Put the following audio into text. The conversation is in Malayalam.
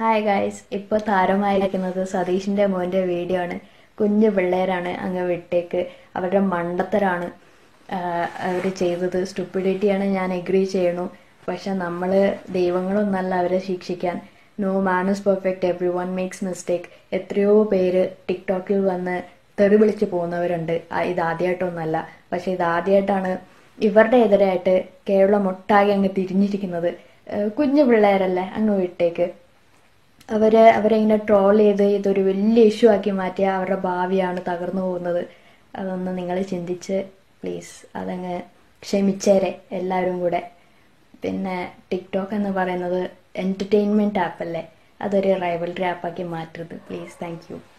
ഹായ് ഗായ്സ് ഇപ്പോൾ താരമായിരിക്കുന്നത് സതീഷിൻ്റെ മോൻ്റെ വീഡിയോ ആണ് കുഞ്ഞു പിള്ളേരാണ് അങ്ങ് വിട്ടേക്ക് അവരുടെ മണ്ടത്തരാണ് അവർ ചെയ്തത് സ്റ്റുപ്പിഡിറ്റിയാണ് ഞാൻ എഗ്രി ചെയ്യണു പക്ഷെ നമ്മൾ ദൈവങ്ങളൊന്നല്ല അവരെ ശിക്ഷിക്കാൻ no man is perfect every one makes mistake എത്രയോ പേര് ടിക്ടോക്കിൽ വന്ന് തെറി വിളിച്ച് പോകുന്നവരുണ്ട് ആ, ഇതാദ്യമായിട്ടൊന്നല്ല പക്ഷെ ഇതാദ്യമായിട്ടാണ് ഇവരുടെ എതിരായിട്ട് കേരളം ഒട്ടാകെ അങ്ങ് തിരിഞ്ഞിരിക്കുന്നത് ഏഹ് കുഞ്ഞു പിള്ളേരല്ലേ അങ്ങ് വിട്ടേക്ക് അവരെ അവരെ ഇങ്ങനെ ട്രോൾ ചെയ്ത് ഇതൊരു വലിയ ഇഷ്യൂ ആക്കി മാറ്റിയ അവരുടെ ഭാവിയാണ് തകർന്നു പോകുന്നത് അതൊന്ന് നിങ്ങൾ ചിന്തിച്ച് പ്ലീസ് അതങ്ങ് ക്ഷമിച്ചേരെ എല്ലാവരും കൂടെ പിന്നെ ടിക്ടോക്ക് എന്ന് പറയുന്നത് എൻ്റർടൈൻമെൻറ്റ് ആപ്പല്ലേ അതൊരു റൈവൽറി ആപ്പാക്കി മാറ്റരുത് പ്ലീസ് താങ്ക് യു